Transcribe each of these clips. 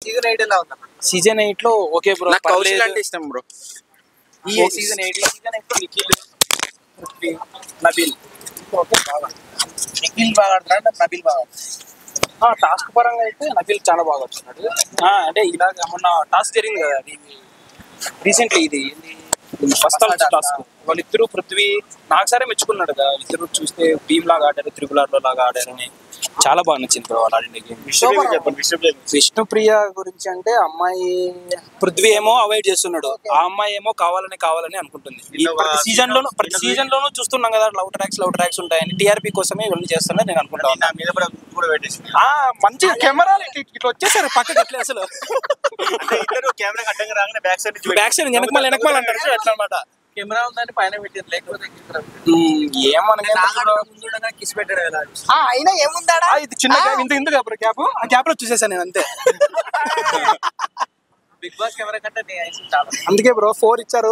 Season eight ఎలా ఉందా season eight లో ఓకే బ్రో నాకు కౌశల్ అంటే ఇష్టం బ్రో ఈ సీజన్ ఎయిట్ సీజన్ ఎయిట్ లో నిఖిల్ పృథ్వీ, నబీల్ ఓకే బాగా నిఖిల్ బాగా ఆడుతున్నాడు నబీల్ బాగా ఆ టాస్క్ పరంగా అయితే నబీల్ చాలా బాగా వచ్చినాడు ఆ, అంటే ఇలాగ మొన్న టాస్క్ జరిగింది కదా అది రీసెంట్లీ ఇది ఫస్ట్ టాస్క్ వాళ్ళిద్దరు పృథ్వీ నాకు సరే మెచ్చుకున్నాడు కదా ఇద్దరు చూస్తే భీమ్ లాగా ఆడారు త్రిపుల్ ఆర్ లాగా ఆడారని చాలా బాగా నచ్చింది బ్రో వాళ్ళు ఆడిన గేమ్ చెప్పండి విష్ణుప్రియ విష్ణుప్రియ గురించి అంటే అమ్మాయి పృథ్వీ ఏమో అవాయిడ్ చేస్తున్నాడు ఆ అమ్మాయి ఏమో కావాలని కావాలని అనుకుంటుంది ఈ నిన్న ప్రతి వా- సీజన్ లోను ప్రతి సీజన్ లోను చూస్తున్నాం కదా లవ్ ట్రాక్స్ లవ్ ట్రాక్స్ ఉంటాయని టీఆర్పీ కోసమే ఇవన్నీ చేస్తున్నా నేను అనుకుంటా ఉన్నా. నా మీద కూడా కూడా పెట్టేసి ఆ మంచి కెమెరాలు ఇట్లా ఇట్లా వచ్చేసారు పక్కకి ఎట్లా అసలు అంటే ఇద్దరు కెమెరా అడ్డంగా రాగానే బ్యాక్ సైడ్ నుంచి బ్యాక్ సైడ్ వెనకమాల వెనకమాల అంటారు చూడు అట్లా అనమాట కెమెరా ఉందని పైన పెట్టింది లేకపోతే ఏమనగా ముందుండగా కిస్ పెట్టాడు కదా అయినా ఏముందాడా ఇది చిన్న గ్యాప్ ఇంత ఇంత గ్యాప్ గ్యాప్ ఆ గ్యాప్ లో చూసేసాను నేను అంతే బిగ్ బాస్ కెమెరా కంటే నేను ఐస్ చాలా అందుకే బ్రో ఫోర్ ఇచ్చారు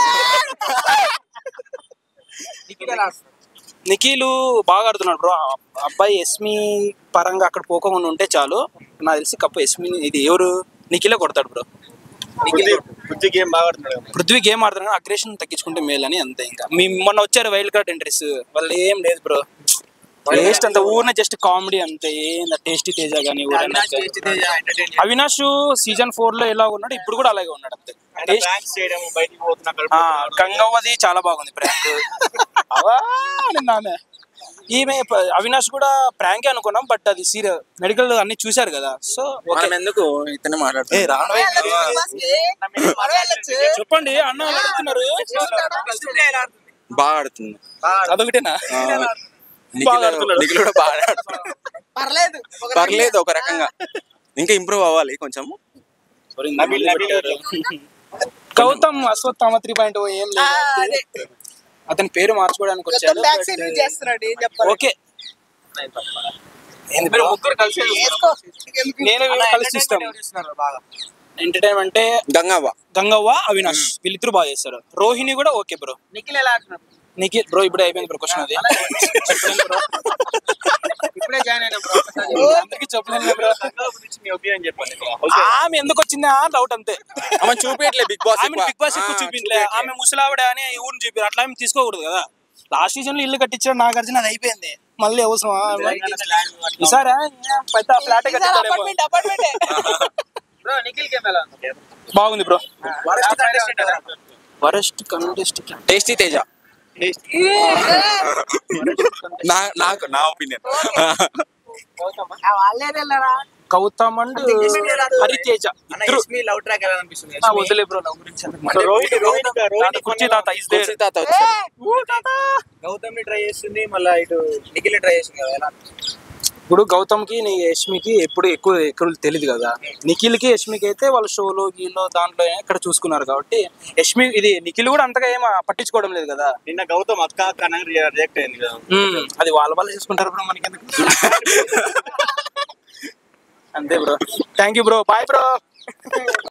నిఖిల్ ఎలా ఆడుతున్నాడు? నిఖిల్ బాగా ఆడుతున్నాడు బ్రో అబ్బాయి ఎస్మి పరంగా అక్కడ పోకుండా ఉంటే చాలు నాకు తెలిసి కప్పు ఎస్మి ఇది ఎవరు నిఖిలే కొడతాడు బ్రో బుద్ధి గేమ్ బాగా ఆడుతున్నాడు కదా. పృథ్వీ గేమ్ ఆడుతున్నాడు అగ్రెషన్ తగ్గించుకుంటే మేలు అని అంతే ఇంకా మీ మొన్న వచ్చారు వైల్డ్ కార్డ్ ఎంట్రీస్ వాళ్ళు ఏం లేదు బ్రో టేస్ట్ అంత ఊరిన జస్ట్ కామెడీ అంతే ఏంద టేస్టీ తేజ కానీ Avinash taste Teja entertain Avinash season four లో ఎలా ఉన్నాడు ఇప్పుడు కూడా అలాగే ఉన్నాడు అంతే అంటే Taste- pranks చేయడం బయటికి పోతున్నా ఆ, గంగవ్వది చాలా బాగుంది ప్రాంక్ అవా నిన్న ఆమె ఈమె ప- అవినాష్ కూడా ప్రాంకే అనుకున్నాం బట్ అది సీరియల్ మెడికల్ అన్ని చూశారు కదా సో ఓకే మనం ఎందుకు ఇతనే మాట్లాడుతున్నాం చెప్పండి అన్న వాళ్ళు అడుగుతున్నారు విష్ణుప్రియ ఎలా ఆడుతుంది? బాగా ఆడుతుంది అదొకటేనా నిఖిల్ బాగా ఆడుతున్నాడు. నిఖిల్ కూడా బాగా ఆడుతున్నాడు పర్లేదు ఒక పర్లేదు ఒక రకంగా ఇంకా ఇంప్రూవ్ అవ్వాలి కొంచెం నబీల్ నబీల్ గౌతమ్ అశ్వత్థామ త్రీ పాయింట్ ఏం ఆ, లేదు అదే అతని పేరు మార్చుకోవడానికి మొత్తం వచ్చాడు బ్యాక్ సైడ్ నుంచి చేస్తున్నాడు ఏం చెప్పాలి ఓకే ఏంది మీరు bro? ముగ్గురు కలిసి వేసుకో ఇంకెందుకు? నేను వీళ్ళు కలిసి చూస్తాం చేస్తున్నారు బాగా ఎంటర్టైన్మెంట్ అంటే గంగవ్వ గంగవ్వ అవినాష్ వీళ్ళిద్దరు బాగా చేస్తారు రోహిణి కూడా ఓకే బ్రో నిఖిల్ ఎలా ఆడుతున్నాడు నీకు బ్రో ఇప్పుడే అయిపోయింది బ్రో క్వశ్చన్ అది ఇప్పుడే జాయిన్ అయినా బ్రో అందరికి చెప్పలేదు బ్రో గంగవ్వ గురించి మీ ఒపీనియన్ చెప్పండి ఆమె ఎందుకు వచ్చింది ఆ డౌట్ అంతే ఆమె చూపించట్లే బిగ్ బాస్ ఆమె బిగ్ బాస్ ఎక్కువ చూపించలే ఆమె ముసలావిడ అని ఈ ఊరిని చూపారు అట్లా ఆమె తీసుకోకూడదు కదా లాస్ట్ సీజన్ లో ఇల్లు కట్టించాడు నాగార్జున అది అయిపోయింది మళ్ళీ అవసరమా ఈసారి పెద్ద ఫ్లాట్ ఈసారి కట్టిస్తాడేమో అపార్ట్మెంట్ అపార్ట్మెంటే బ్రో నిఖిల్ గేమ్ ఎలా ఉంది బాగుంది బ్రో వరస్ట్ contestant ఎలా ఉంది? వరస్ట్ కంటెస్ట్ టేస్టీ తేజ నా నాకు నా ఒపీనియన్ గౌతమా? ఆ వాళ్ళే వెళ్ళరా గౌతమ్ అండ్ హరితేజ అన్న ఇద్దరు ఎస్మి లవ్ ట్రాక్ ఎలా అనిపిస్తుంది ఆ, వదిలే బ్రో లవ్ గురించి ఎందుకు? రోహిణి రోహిణి తాత కుర్చీ తాత is there. కుర్చీ తాత వచ్చాడు. గౌతమ్ ని ట్రై చేస్తుంది మళ్ళీ ఇటు నిఖిల్ ట్రై చేస్తుంది కదా ఎలా ఇప్పుడు గౌతమ్ కి నీ యష్మికి ఎప్పుడు ఎక్కువ ఎక్కువ తెలియదు కదా నిఖిల్ కి యష్మికి అయితే వాళ్ళ షోలో గీలో దాంట్లో ఇక్కడ చూసుకున్నారు కాబట్టి యష్మి ఇది నిఖిల్ కూడా అంతగా ఏం పట్టించుకోవడం లేదు కదా నిన్న గౌతమ్ అక్క అక్క అనగా రియాక్ట్ అయింది కదా ఉమ్, అది వాళ్ళ వాళ్ళు చూసుకుంటారు బ్రో మనకి ఎందుకు అంతే bro thank you bro bye bro